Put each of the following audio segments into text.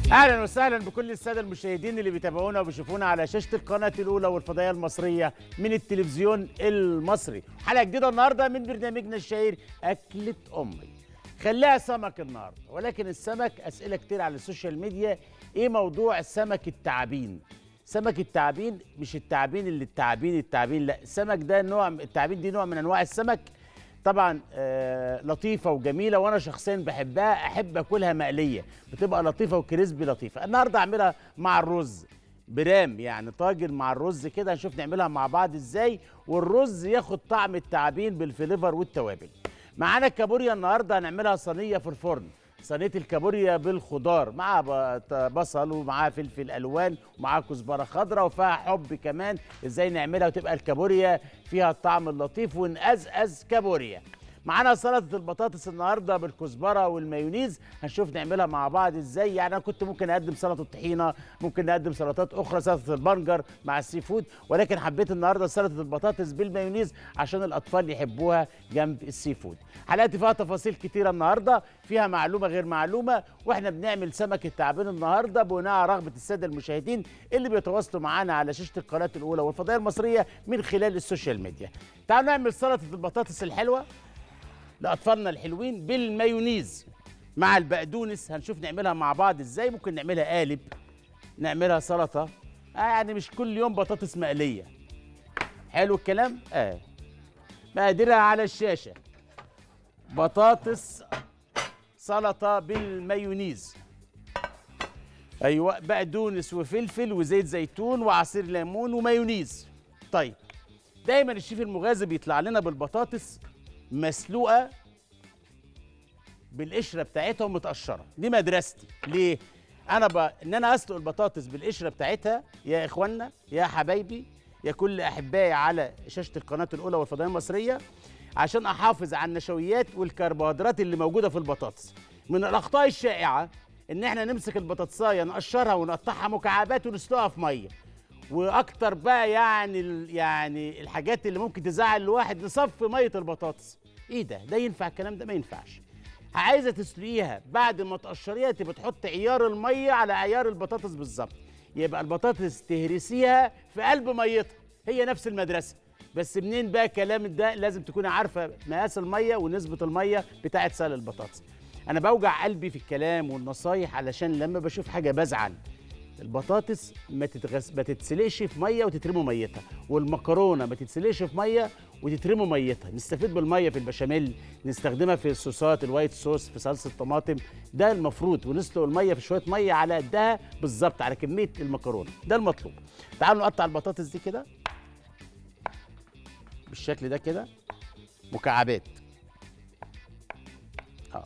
اهلا وسهلا بكل الساده المشاهدين اللي بيتابعونا وبيشوفونا على شاشه القناه الاولى والفضائيه المصريه من التلفزيون المصري حلقه جديده النهارده من برنامجنا الشهير اكله امي خليها سمك النهارده ولكن السمك اسئله كتير على السوشيال ميديا ايه موضوع سمك التعابين سمك التعابين مش التعابين اللي التعابين التعابين لا السمك ده نوع التعابين دي نوع من انواع السمك طبعا آه لطيفه وجميله وانا شخصيا بحبها احب اكلها مقليه بتبقى لطيفه وكريسبي لطيفه النهارده اعملها مع الرز برام يعني طاجن مع الرز كده هنشوف نعملها مع بعض ازاي والرز ياخد طعم التعابين بالفليفر والتوابل معانا الكابوريا النهارده هنعملها صينيه في الفرن صينيه الكابوريا بالخضار مع بصل ومعاها فلفل الوان ومعاها كزبره خضراء وفيها حب كمان ازاي نعملها وتبقى الكابوريا فيها الطعم اللطيف ونقزقز كابوريا معانا سلطه البطاطس النهارده بالكزبره والمايونيز هنشوف نعملها مع بعض ازاي يعني انا كنت ممكن اقدم سلطه الطحينه ممكن نقدم سلطات اخرى سلطه البنجر مع السي فود ولكن حبيت النهارده سلطه البطاطس بالمايونيز عشان الاطفال يحبوها جنب السي فود حلقتي فيها تفاصيل كتيره النهارده فيها معلومه غير معلومه واحنا بنعمل سمك التعبان النهارده بناء على رغبه الساده المشاهدين اللي بيتواصلوا معانا على شاشه القناه الاولى والفضائيه المصريه من خلال السوشيال ميديا تعالوا نعمل سلطه البطاطس الحلوه لاطفالنا الحلوين بالمايونيز مع البقدونس هنشوف نعملها مع بعض ازاي ممكن نعملها قالب نعملها سلطه آه يعني مش كل يوم بطاطس مقليه حلو الكلام اه مقاديرها على الشاشه بطاطس سلطه بالمايونيز ايوه بقدونس وفلفل وزيت زيتون وعصير ليمون ومايونيز طيب دايما الشيف المغازي بيطلع لنا بالبطاطس مسلوقه بالقشره بتاعتها ومتقشره دي مدرستي ليه انا ب... ان انا اسلق البطاطس بالقشره بتاعتها يا اخوانا يا حبايبي يا كل احبائي على شاشه القناه الاولى والفضائيه المصريه عشان احافظ على النشويات والكربوهيدرات اللي موجوده في البطاطس من الاخطاء الشائعه ان احنا نمسك البطاطسايه نقشرها ونقطعها مكعبات ونسلقها في ميه واكتر بقى يعني يعني الحاجات اللي ممكن تزعل الواحد نصفي ميه البطاطس ايه ده ده ينفع الكلام ده ما ينفعش عايزه تسلقيها بعد ما تقشريها تبقى تحط عيار الميه على عيار البطاطس بالظبط يبقى البطاطس تهرسيها في قلب ميتها هي نفس المدرسه بس منين بقى الكلام ده لازم تكوني عارفه مقاس الميه ونسبه الميه بتاعه سلق البطاطس انا بوجع قلبي في الكلام والنصايح علشان لما بشوف حاجه بزعل البطاطس ما تتغس ما تتسلقش في ميه وتترموا ميتها والمكرونه ما تتسلقش في ميه وتترموا ميتها نستفيد بالميه في البشاميل نستخدمها في الصوصات الوايت صوص في صلصه الطماطم ده المفروض ونسلق الميه في شويه ميه على قدها بالظبط على كميه المكرونه ده المطلوب تعالوا نقطع البطاطس دي كده بالشكل ده كده مكعبات اه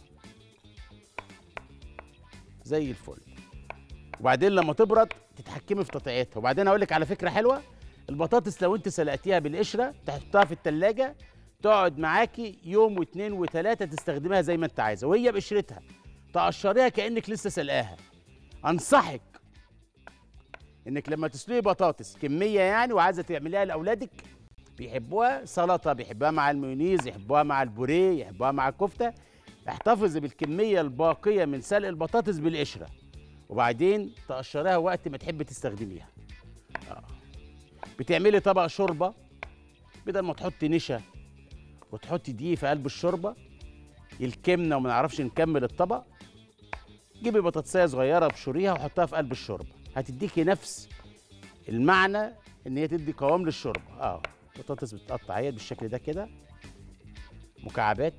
زي الفل وبعدين لما تبرد تتحكمي في تقطيعتها وبعدين اقول لك على فكره حلوه البطاطس لو انت سلقتيها بالقشره تحطها في التلاجة تقعد معاكي يوم واثنين وثلاثه تستخدمها زي ما انت عايزه وهي بقشرتها تقشريها كانك لسه سلقاها انصحك انك لما تسلقي بطاطس كميه يعني وعايزه تعمليها لاولادك بيحبوها سلطه بيحبوها مع المايونيز يحبوها مع البوريه يحبوها مع الكفته احتفظي بالكميه الباقيه من سلق البطاطس بالقشره وبعدين تقشريها وقت ما تحبي تستخدميها آه. بتعملي طبق شوربه بدل ما تحطي نشا وتحطي دقيق في قلب الشوربه يلكمنا وما نعرفش نكمل الطبق جيبي بطاطسيه صغيره ابشريها وحطها في قلب الشوربه هتديكي نفس المعنى ان هي تدي قوام للشوربه اه بطاطس بتتقطع اهي بالشكل ده كده مكعبات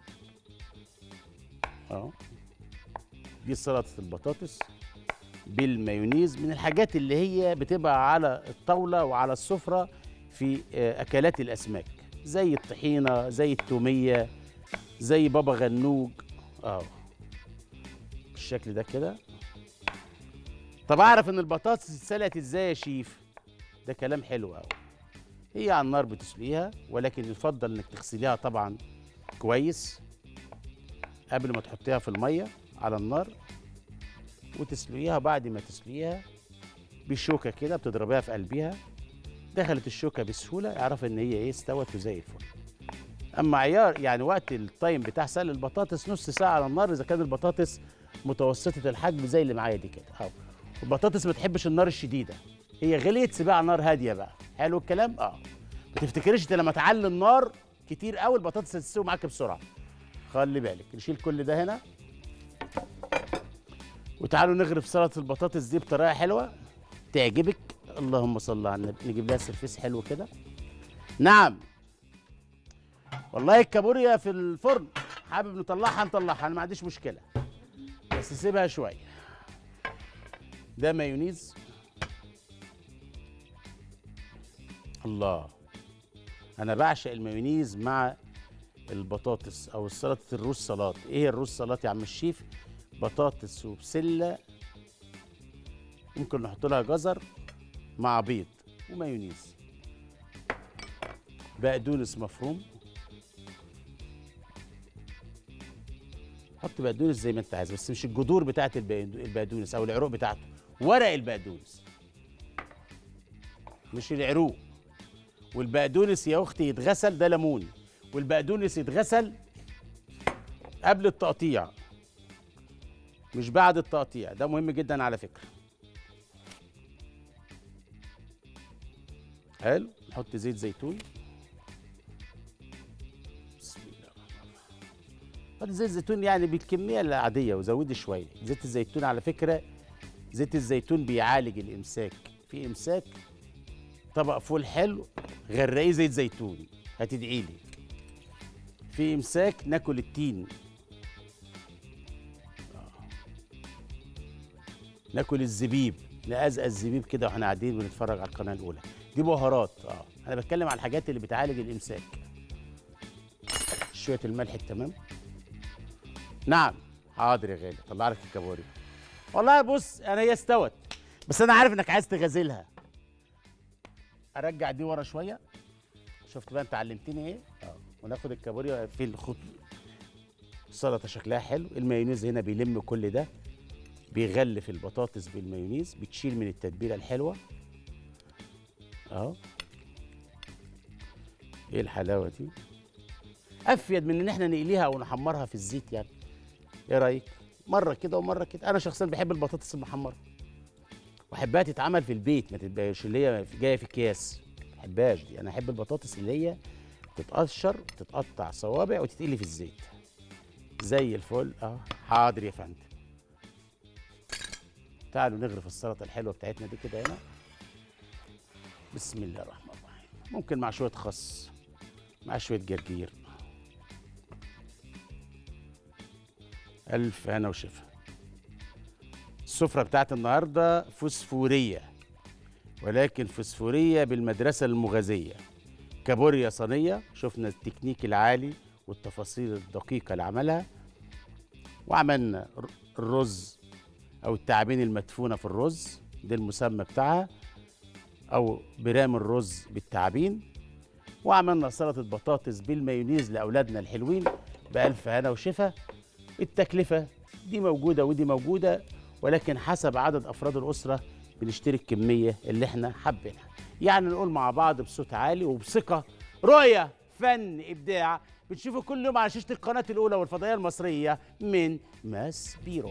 اه دي سلطه البطاطس بالمايونيز من الحاجات اللي هي بتبقى على الطاوله وعلى السفره في اكلات الاسماك زي الطحينه زي التوميه زي بابا غنوج اه بالشكل ده كده طب اعرف ان البطاطس اتسلقت ازاي يا شيف ده كلام حلو قوي هي على النار بتسلقيها ولكن يفضل انك تغسليها طبعا كويس قبل ما تحطيها في الميه على النار وتسلقيها بعد ما تسلقيها بشوكه كده بتضربيها في قلبها دخلت الشوكه بسهوله اعرف ان هي ايه استوت وزي الفل اما عيار يعني وقت التايم بتاع سلق البطاطس نص ساعه على النار اذا كان البطاطس متوسطه الحجم زي اللي معايا دي كده اهو البطاطس ما تحبش النار الشديده هي غليت سيبها على نار هاديه بقى حلو الكلام اه ما تفتكرش انت لما تعلي النار كتير قوي البطاطس هتستوي معاك بسرعه خلي بالك نشيل كل ده هنا وتعالوا نغرف سلطه البطاطس دي بطريقه حلوه تعجبك اللهم صل على النبي نجيب لها سرفيس حلو كده نعم والله الكابوريا في الفرن حابب نطلعها نطلعها انا ما عنديش مشكله بس سيبها شويه ده مايونيز الله انا بعشق المايونيز مع البطاطس او سلطه الروز سلطات ايه هي الروز سلطات يا عم الشيف بطاطس وبسله ممكن نحط لها جزر مع بيض ومايونيز بقدونس مفروم حط بقدونس زي ما انت عايز بس مش الجذور بتاعت البقدونس او العروق بتاعته ورق البقدونس مش العروق والبقدونس يا اختي يتغسل ده ليمون والبقدونس يتغسل قبل التقطيع مش بعد التقطيع ده مهم جدا على فكره حلو نحط زيت زيتون بسم الله الرحمن الرحيم حط زيت زيتون يعني بالكميه العاديه وزودي شويه زيت الزيتون على فكره زيت الزيتون بيعالج الامساك في امساك طبق فول حلو غرقيه زيت زيتون هتدعي لي في امساك ناكل التين ناكل الزبيب نقزقز الزبيب كده واحنا قاعدين بنتفرج على القناه الاولى دي بهارات اه انا بتكلم على الحاجات اللي بتعالج الامساك شويه الملح التمام نعم حاضر يا غالي طلع لك الكابوريا والله بص انا هي استوت بس انا عارف انك عايز تغازلها ارجع دي ورا شويه شفت بقى انت علمتني ايه اه وناخد الكابوريا في الخط السلطه شكلها حلو المايونيز هنا بيلم كل ده بيغلف البطاطس بالمايونيز بتشيل من التتبيله الحلوه اهو ايه الحلاوه دي افيد من ان احنا نقليها او نحمرها في الزيت يعني ايه رايك مره كده ومره كده انا شخصيا بحب البطاطس المحمره واحبها تتعمل في البيت ما تبقاش اللي هي جايه في اكياس ما بحبهاش دي انا احب البطاطس اللي هي تتقشر تتقطع صوابع وتتقلي في الزيت زي الفل اه حاضر يا فندم تعالوا نغرف السلطه الحلوه بتاعتنا دي كده هنا بسم الله الرحمن الرحيم ممكن مع شويه خس مع شويه جرجير الف هنا وشفا السفره بتاعت النهارده فوسفوريه ولكن فوسفوريه بالمدرسه المغازيه كابوريا صينيه شفنا التكنيك العالي والتفاصيل الدقيقه اللي عملها وعملنا الرز او التعابين المدفونه في الرز ده المسمى بتاعها او برام الرز بالتعابين وعملنا سلطه بطاطس بالمايونيز لاولادنا الحلوين بالف هنا وشفا التكلفه دي موجوده ودي موجوده ولكن حسب عدد افراد الاسره بنشتري الكميه اللي احنا حابينها يعني نقول مع بعض بصوت عالي وبثقه رؤيه فن ابداع بتشوفوا كل يوم على شاشه القناه الاولى والفضائيه المصريه من ماس بيرو